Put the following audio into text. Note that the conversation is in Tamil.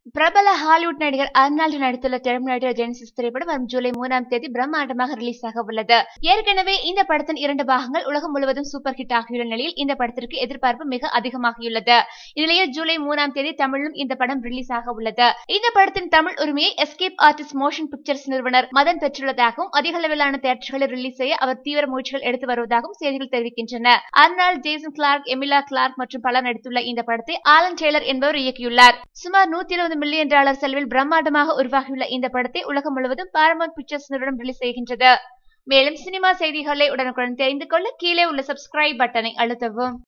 பிரபல ஹாலிவுட் நடிகர் அர்னால்டு நடித்துள்ள டெர்மினேட்டர் ஜெனிசிஸ் திரைப்படம் வரும் ஜூலை மூணாம் தேதி பிரம்மாண்டமாக ரிலீஸ் ஆக உள்ளது ஏற்கனவே இந்த படத்தின் இரண்டு பாகங்கள் உலகம் முழுவதும் சூப்பர் ஹிட் ஆகியுள்ள நிலையில் இந்த படத்திற்கு எதிர்பார்ப்பு மிக அதிகமாகியுள்ளது இந்நிலையில் ஜூலை மூணாம் தேதி தமிழிலும் இந்த படம் ரிலீஸ் ஆக உள்ளது இந்த படத்தின் தமிழ் உரிமையை எஸ்கேப் ஆர்டிஸ்ட் மோஷன் பிக்சர்ஸ் நிறுவனர் மதன் பெற்றுள்ளதாகவும் அதிக அளவிலான தியேட்டர்களில் ரிலீஸ் செய்ய அவர் தீவிர முயற்சிகள் எடுத்து வருவதாகவும் செய்திகள் தெரிவிக்கின்றன Arnold Jason Clarke Emilia Clarke மற்றும் பலர் நடித்துள்ள இந்த படத்தை ஆலன் டெய்லர் என்பவர் இயக்கியுள்ளார் சுமார் நூத்தி இருபது மில்லியன் டாலர் செலவில் பிரம்மாண்டமாக உருவாகியுள்ள இந்த படத்தை உலகம் முழுவதும் பாரமௌண்ட் பிக்சர்ஸ் நிறுவனம் ரிலீஸ் செய்கின்றது மேலும் சினிமா செய்திகளை உடனுக்குடன் தெரிந்து கொள்ள கீழே உள்ள சப்ஸ்கிரைப் பட்டனை அழுத்தவும்